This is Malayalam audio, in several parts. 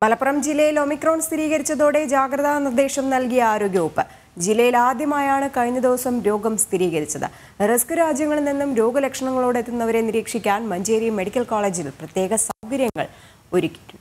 മലപ്പുറം ജില്ലയിൽ ഒമിക്രോൺ സ്ഥിരീകരിച്ചതോടെ ജാഗ്രതാ നിർദ്ദേശം നൽകിയ ആരോഗ്യവകുപ്പ് ജില്ലയിൽ ആദ്യമായാണ് കഴിഞ്ഞ ദിവസം രോഗം സ്ഥിരീകരിച്ചത് റിസ്ക് രാജ്യങ്ങളിൽ നിന്നും രോഗലക്ഷണങ്ങളോടെ എത്തുന്നവരെ നിരീക്ഷിക്കാൻ മഞ്ചേരി മെഡിക്കൽ കോളേജിൽ പ്രത്യേക സൗകര്യങ്ങൾ ഒരുക്കിയിട്ടുണ്ട്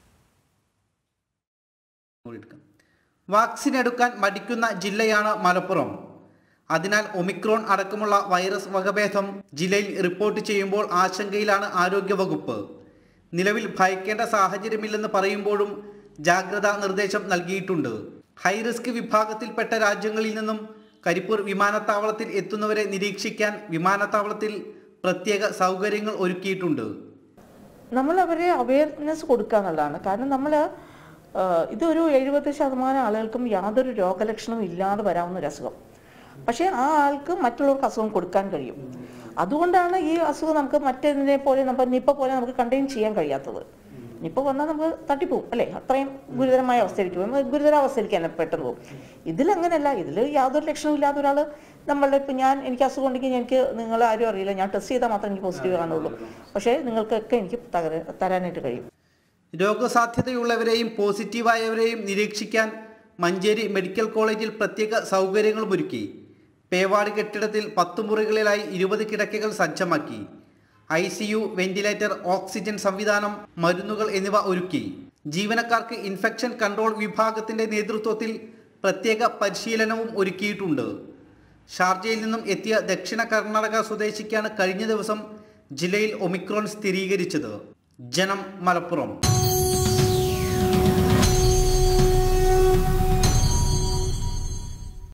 എടുക്കാം വാക്സിൻ എടുക്കാൻ മടിക്കുന്ന ജില്ലയാണ് മലപ്പുറം അതിനാൽ ഒമിക്രോൺ അടക്കമുള്ള വൈറസ് വകഭേദം ജില്ലയിൽ റിപ്പോർട്ട് ചെയ്യുമ്പോൾ ആശങ്കയിലാണ് ആരോഗ്യവകുപ്പ് നിലവിൽ ഭയക്കേണ്ട സാഹചര്യമില്ലെന്ന് പറയുമ്പോഴും ജാഗ്രതാ നിർദ്ദേശം നൽകിയിട്ടുണ്ട് ഹൈറിസ്ക് വിഭാഗത്തിൽപ്പെട്ട രാജ്യങ്ങളിൽ നിന്നും കരിപ്പൂർ വിമാനത്താവളത്തിൽ എത്തുന്നവരെ നിരീക്ഷിക്കാൻ വിമാനത്താവളത്തിൽ പ്രത്യേക സൗകര്യങ്ങൾ ഒരുക്കിയിട്ടുണ്ട് നമ്മൾ അവരെ അവയർനെസ് കൊടുക്കുക എന്നുള്ളതാണ് കാരണം നമ്മൾ ഇതൊരു എഴുപത് ശതമാനം ആളുകൾക്കും യാതൊരു രോഗലക്ഷണവും ഇല്ലാതെ വരാവുന്ന ഒരു അസുഖം പക്ഷേ ആ ആൾക്ക് മറ്റുള്ളവർക്ക് അസുഖം കൊടുക്കാൻ കഴിയും അതുകൊണ്ടാണ് ഈ അസുഖം നമുക്ക് മറ്റേതിനെ പോലെ നമ്മൾ നിപ്പ പോലെ നമുക്ക് കണ്ടെയ്ൻ ചെയ്യാൻ കഴിയാത്തത് നിപ്പ വന്നാൽ നമുക്ക് തട്ടിപ്പോവും അല്ലേ അത്രയും ഗുരുതരമായ അവസ്ഥയിലേക്ക് പോകും നമുക്ക് ഗുരുതരാവസ്ഥയിലേക്ക് തന്നെ പെട്ടെന്ന് പോകും ഇതിലങ്ങനെയല്ല ഇതിൽ യാതൊരു ലക്ഷണവും ഇല്ലാത്ത ഒരാൾ നമ്മളുടെ ഇപ്പം ഞാൻ എനിക്ക് അസുഖം ഉണ്ടെങ്കിൽ എനിക്ക് നിങ്ങൾ ആരും അറിയില്ല ഞാൻ ടെസ്റ്റ് ചെയ്താൽ മാത്രമേ എനിക്ക് പോസിറ്റീവ് കാണുള്ളൂ പക്ഷേ നിങ്ങൾക്കൊക്കെ എനിക്ക് തകര തരാനായിട്ട് കഴിയും രോഗസാധ്യതയുള്ളവരെയും പോസിറ്റീവായവരെയും നിരീക്ഷിക്കാൻ മഞ്ചേരി മെഡിക്കൽ കോളേജിൽ പ്രത്യേക സൗകര്യങ്ങളും ഒരുക്കി പേവാട് കെട്ടിടത്തിൽ പത്ത് മുറികളിലായി ഇരുപത് കിടക്കകൾ സജ്ജമാക്കി I C U ventilator oxygen സംവിധാനം മരുന്നുകൾ എന്നിവ ഒരുക്കി ജീവനക്കാർക്ക് ഇൻഫെക്ഷൻ കൺട്രോൾ വിഭാഗത്തിന്റെ നേതൃത്വത്തിൽ പ്രത്യേക പരിശീലനവും ഒരുക്കിയിട്ടുണ്ട് ഷാർജയിൽ നിന്നും എത്തിയ ദക്ഷിണ കർണാടക സ്വദേശിക്കാണ് കഴിഞ്ഞ ദിവസം ജില്ലയിൽ ഒമിക്രോൺ സ്ഥിരീകരിച്ചത് ജനം മലപ്പുറം